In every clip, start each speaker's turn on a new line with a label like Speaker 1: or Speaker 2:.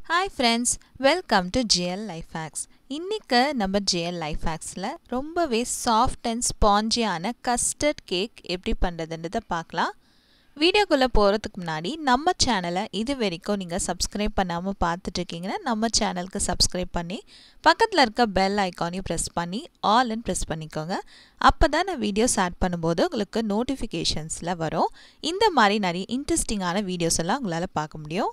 Speaker 1: hi friends welcome to GL life hacks இன்றைக்கு நம்ம GL life ஹேக்ஸில் ரொம்பவே சாஃப்ட் அண்ட் ஸ்பாஞ்சியான கஸ்டர்ட் கேக் எப்படி பண்ணுறதுன்றதை பார்க்கலாம் வீடியோக்குள்ளே போகிறதுக்கு முன்னாடி நம்ம சேனலை இது வரைக்கும் நீங்கள் சப்ஸ்கிரைப் பண்ணாமல் பார்த்துட்ருக்கீங்கன்னா நம்ம சேனலுக்கு சப்ஸ்கிரைப் பண்ணி பக்கத்தில் இருக்க பெல் ஐக்கானையும் ப்ரெஸ் பண்ணி ஆல்னு ப்ரெஸ் பண்ணிக்கோங்க அப்போ தான் நான் வீடியோஸ் ஆட் பண்ணும்போது உங்களுக்கு நோட்டிஃபிகேஷன்ஸில் வரும் இந்த மாதிரி நிறைய இன்ட்ரெஸ்டிங்கான வீடியோஸ் எல்லாம் உங்களால் பார்க்க முடியும்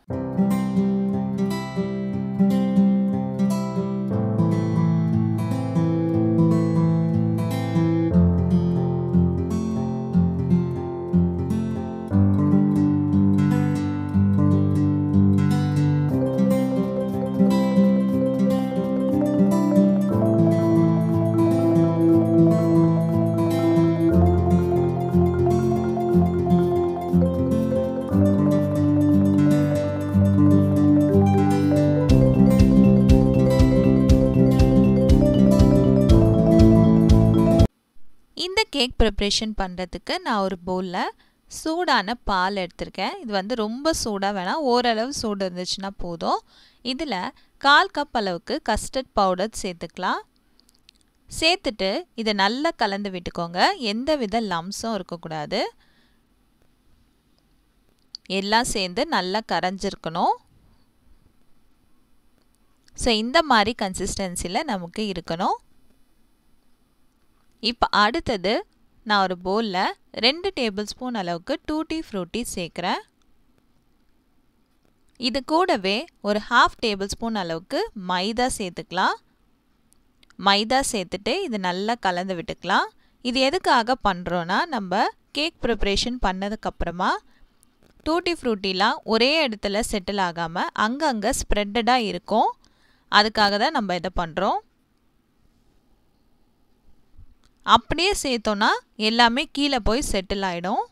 Speaker 1: இந்த கேக் ப்ரிப்ரேஷன் பண்ணுறதுக்கு நான் ஒரு பவுலில் சூடான பால் எடுத்திருக்கேன் இது வந்து ரொம்ப சூடாக வேணாம் ஓரளவு சூடு இருந்துச்சுன்னா போதும் இதில் கால் கப் அளவுக்கு கஸ்டர்ட் பவுடர் சேர்த்துக்கலாம் சேர்த்துட்டு இதை நல்லா கலந்து விட்டுக்கோங்க எந்த வித லம்ஸும் இருக்கக்கூடாது எல்லாம் சேர்ந்து நல்லா கரைஞ்சிருக்கணும் ஸோ இந்த மாதிரி கன்சிஸ்டன்சியில் நமக்கு இருக்கணும் இப்போ அடுத்தது நான் ஒரு பவுலில் ரெண்டு டேபிள் ஸ்பூன் அளவுக்கு டூட்டி ஃப்ரூட்டி சேர்க்குறேன் இது கூடவே ஒரு ஹாஃப் டேபிள் ஸ்பூன் அளவுக்கு மைதா சேர்த்துக்கலாம் மைதா சேர்த்துட்டு இது நல்லா கலந்து விட்டுக்கலாம் இது எதுக்காக பண்ணுறோன்னா நம்ம கேக் ப்ரிப்ரேஷன் பண்ணதுக்கப்புறமா டூட்டி ஃப்ரூட்டிலாம் ஒரே இடத்துல செட்டில் ஆகாமல் அங்கங்கே ஸ்ப்ரெட்டடாக இருக்கும் அதுக்காக தான் நம்ம இதை பண்ணுறோம் அப்படியே சேர்த்தோன்னா எல்லாமே கீழே போய் செட்டில் ஆகிடும்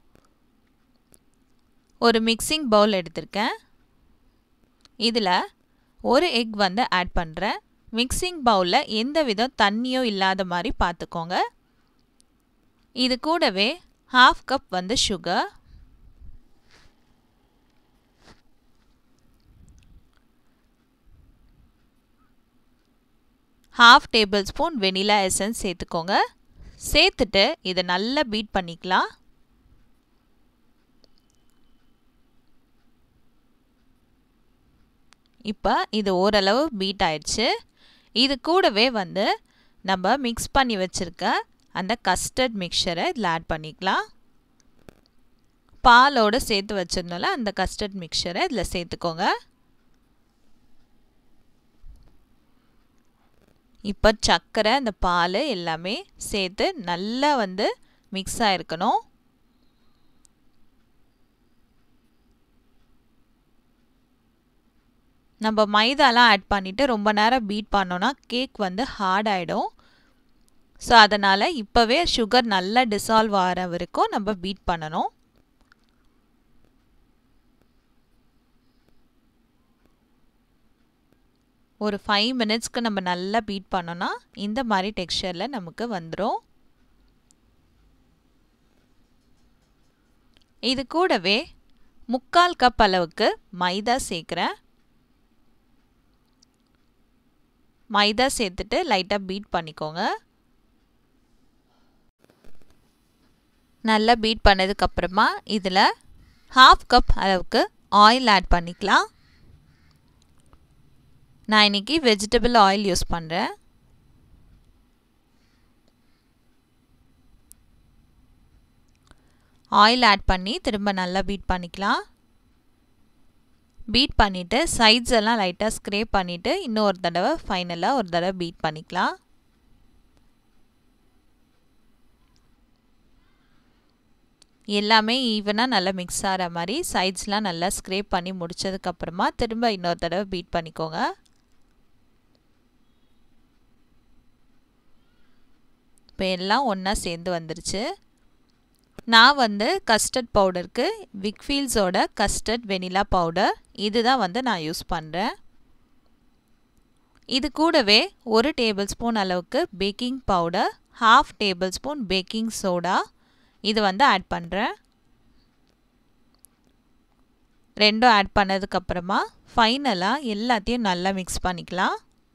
Speaker 1: ஒரு மிக்சிங் பவுல் எடுத்திருக்கேன் இதில் ஒரு எக் வந்து ஆட் பண்ணுறேன் மிக்சிங் பவுலில் எந்த விதம் தண்ணியோ இல்லாத மாதிரி பார்த்துக்கோங்க இது கூடவே ஹாஃப் கப் வந்து sugar half tablespoon vanilla essence சேர்த்துக்கோங்க சேர்த்துட்டு இதை நல்லா பீட் பண்ணிக்கலாம் இப்போ இது ஓரளவு பீட் ஆயிடுச்சு இது கூடவே வந்து நம்ம மிக்ஸ் பண்ணி வச்சுருக்க அந்த கஸ்டர்ட் மிக்சரை இதில் ஆட் பண்ணிக்கலாம் பாலோடு சேர்த்து வச்சிருந்தோம்ல அந்த கஸ்டர்ட் மிக்சரை இதில் சேர்த்துக்கோங்க இப்போ சர்க்கரை அந்த பால் எல்லாமே சேர்த்து நல்லா வந்து மிக்ஸ் ஆகிருக்கணும் நம்ம மைதாலாம் ஆட் பண்ணிவிட்டு ரொம்ப நேரம் பீட் பண்ணோன்னா கேக் வந்து ஹார்ட் ஆகிடும் ஸோ அதனால் இப்போவே சுகர் நல்லா டிசால்வ் ஆகிற வரைக்கும் நம்ம பீட் பண்ணணும் ஒரு ஃபைவ் மினிட்ஸ்க்கு நம்ம நல்லா பீட் பண்ணோன்னா இந்த மாதிரி டெக்ஸ்சரில் நமக்கு வந்துடும் இது கூடவே முக்கால் கப் அளவுக்கு மைதா சேர்க்குறேன் மைதா சேர்த்துட்டு லைட்டாக பீட் பண்ணிக்கோங்க நல்லா பீட் பண்ணதுக்கப்புறமா இதில் ஹாஃப் கப் அளவுக்கு ஆயில் ஆட் பண்ணிக்கலாம் நான் இன்றைக்கி வெஜிடபிள் ஆயில் யூஸ் பண்ணுறேன் ஆயில் ஆட் பண்ணி திரும்ப நல்லா பீட் பண்ணிக்கலாம் பீட் பண்ணிவிட்டு சைட்ஸ் எல்லாம் லைட்டாக ஸ்க்ரேப் பண்ணிவிட்டு இன்னும் ஒரு தடவை ஃபைனலாக ஒரு தடவை பீட் பண்ணிக்கலாம் எல்லாமே ஈவனாக நல்லா மிக்ஸ் ஆகிற மாதிரி சைட்ஸ்லாம் நல்லா ஸ்க்ரேப் பண்ணி முடித்ததுக்கப்புறமா திரும்ப இன்னொரு தடவை பீட் பண்ணிக்கோங்க இப்போ எல்லாம் ஒன்றா சேர்ந்து வந்துருச்சு நான் வந்து கஸ்டர்ட் பவுடருக்கு விக்ஃபீல்ஸோட கஸ்டர்ட் வெனிலா பவுடர் இது தான் வந்து நான் யூஸ் பண்ணுறேன் இது கூடவே ஒரு டேபிள் ஸ்பூன் அளவுக்கு baking powder half tablespoon baking soda இது வந்து ஆட் பண்ணுறேன் ரெண்டும் ஆட் பண்ணதுக்கப்புறமா ஃபைனலாக எல்லாத்தையும் நல்லா மிக்ஸ் பண்ணிக்கலாம்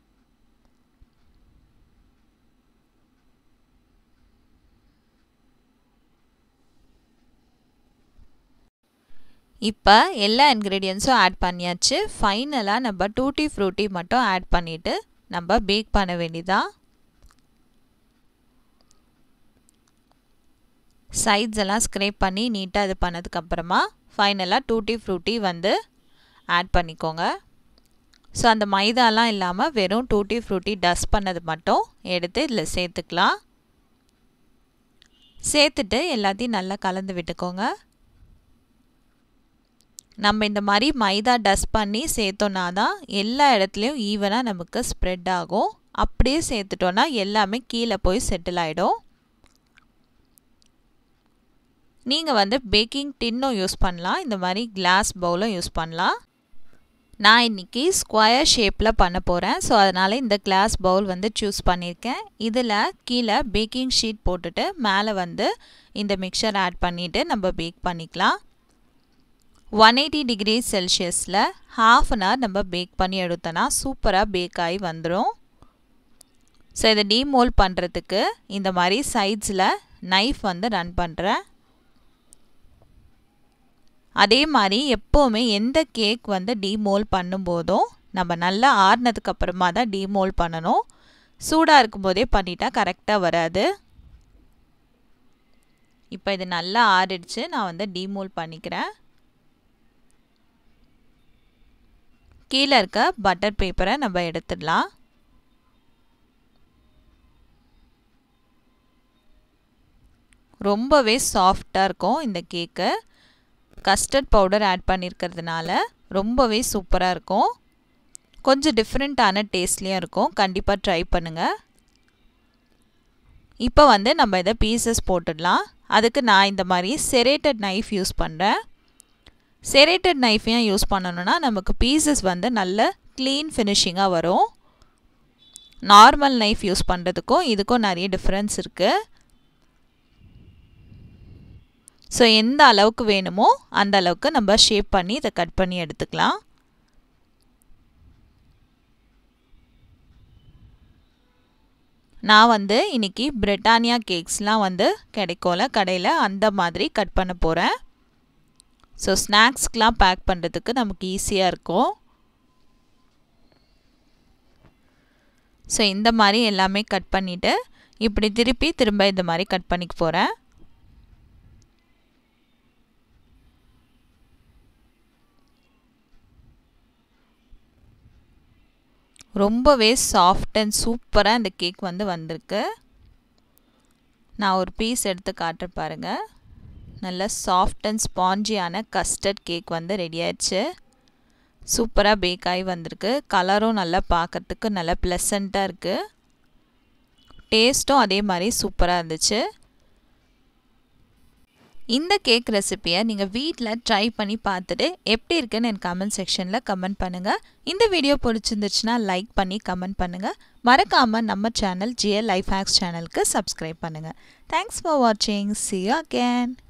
Speaker 1: இப்போ எல்லா இன்க்ரீடியன்ஸும் ஆட் பண்ணியாச்சு ஃபைனலாக நம்ம டூட்டி ஃப்ரூட்டி மட்டும் ஆட் பண்ணிவிட்டு நம்ம பேக் பண்ண வேண்டியதான் சைட்ஸ் எல்லாம் ஸ்க்ரேப் பண்ணி நீட்டாக இது பண்ணதுக்கப்புறமா ஃபைனலாக டூட்டி ஃப்ரூட்டி வந்து ஆட் பண்ணிக்கோங்க ஸோ அந்த மைதாலாம் இல்லாமல் வெறும் டூட்டி ஃப்ரூட்டி டஸ்ட் பண்ணது மட்டும் எடுத்து இதில் சேர்த்துக்கலாம் சேர்த்துட்டு எல்லாத்தையும் நல்லா கலந்து விட்டுக்கோங்க நம்ம இந்த மாதிரி மைதா டஸ்ட் பண்ணி சேர்த்தோன்னா தான் எல்லா இடத்துலையும் ஈவனாக நமக்கு ஸ்ப்ரெட் ஆகும் அப்படியே சேர்த்துட்டோன்னா எல்லாமே கீழே போய் செட்டில் ஆகிடும் நீங்கள் வந்து பேக்கிங் டின்னும் யூஸ் பண்ணலாம் இந்த மாதிரி கிளாஸ் பவுலும் யூஸ் பண்ணலாம் நான் இன்றைக்கி ஸ்கொயர் ஷேப்பில் பண்ண போகிறேன் ஸோ அதனால் இந்த கிளாஸ் பவுல் வந்து சூஸ் பண்ணியிருக்கேன் இதில் கீழே பேக்கிங் ஷீட் போட்டுட்டு மேலே வந்து இந்த மிக்சர் ஆட் பண்ணிவிட்டு நம்ம பேக் பண்ணிக்கலாம் ஒன் எயிட்டி டிகிரி செல்சியஸில் ஹாஃப் அன் ஹவர் நம்ம பேக் பண்ணி எடுத்தோன்னா சூப்பராக பேக் ஆகி வந்துடும் ஸோ இதை டீமோல் பண்ணுறதுக்கு இந்த மாதிரி சைட்ஸில் நைஃப் வந்து ரன் பண்ணுறேன் அதே மாதிரி எப்போவுமே எந்த கேக் வந்து டீமோல் பண்ணும்போதும் நம்ம நல்லா ஆறுனதுக்கு அப்புறமா தான் டீமோல் பண்ணணும் சூடாக இருக்கும்போதே பண்ணிட்டா கரெக்டாக வராது இப்போ இது நல்லா ஆறிடுச்சு நான் வந்து டீமோல் பண்ணிக்கிறேன் கீழே இருக்க பட்டர் பேப்பரை நம்ம எடுத்துடலாம் ரொம்பவே சாஃப்டாக இருக்கும் இந்த கேக்கு கஸ்டர்ட் பவுடர் ஆட் பண்ணியிருக்கிறதுனால ரொம்பவே சூப்பராக இருக்கும் கொஞ்சம் டிஃப்ரெண்ட்டான டேஸ்ட்லேயும் இருக்கும் கண்டிப்பாக ட்ரை பண்ணுங்கள் இப்போ வந்து நம்ம இதை பீசஸ் போட்டுடலாம் அதுக்கு நான் இந்த மாதிரி செரேட்டட் நைஃப் யூஸ் பண்ணுறேன் செரேட்டட் நைஃப் ஏன் யூஸ் பண்ணணுன்னா நமக்கு பீசஸ் வந்து நல்ல க்ளீன் ஃபினிஷிங்காக வரும் நார்மல் நைஃப் யூஸ் பண்ணுறதுக்கும் இதுக்கும் நிறைய டிஃப்ரென்ஸ் இருக்குது ஸோ எந்த அளவுக்கு வேணுமோ அந்த அளவுக்கு நம்ம ஷேப் பண்ணி இதை கட் பண்ணி எடுத்துக்கலாம் நான் வந்து இன்றைக்கி பிரிட்டானியா கேக்ஸ்லாம் வந்து கிடைக்கும்ல கடையில் அந்த மாதிரி கட் பண்ண போகிறேன் ஸோ ஸ்நாக்ஸ்க்கெலாம் பேக் பண்ணுறதுக்கு நமக்கு ஈஸியாக இருக்கும் ஸோ இந்த மாதிரி எல்லாமே கட் பண்ணிவிட்டு இப்படி திருப்பி திரும்ப இந்த மாதிரி கட் பண்ணிக்க போகிறேன் ரொம்பவே சாஃப்ட் அண்ட் சூப்பராக இந்த கேக் வந்து வந்திருக்கு நான் ஒரு பீஸ் எடுத்து காட்டுற பாருங்கள் நல்ல சாஃப்ட் அண்ட் ஸ்பாஞ்சியான கஸ்டர்ட் கேக் வந்து ரெடி ஆயிடுச்சு சூப்பராக பேக் ஆகி வந்திருக்கு கலரும் நல்லா பார்க்குறதுக்கு நல்லா ப்ளசண்ட்டாக இருக்குது டேஸ்ட்டும் அதே மாதிரி சூப்பராக இருந்துச்சு இந்த கேக் ரெசிப்பியை நீங்கள் வீட்டில் ட்ரை பண்ணி பார்த்துட்டு எப்படி இருக்குன்னு என் கமெண்ட் செக்ஷனில் கமெண்ட் பண்ணுங்கள் இந்த வீடியோ பிடிச்சிருந்துச்சுன்னா லைக் பண்ணி கமெண்ட் பண்ணுங்கள் மறக்காமல் நம்ம சேனல் ஜிஎல் லைஃப் ஹேக்ஸ் சேனலுக்கு சப்ஸ்கிரைப் பண்ணுங்கள் தேங்க்ஸ் ஃபார் வாட்சிங் சி யூ அகேன்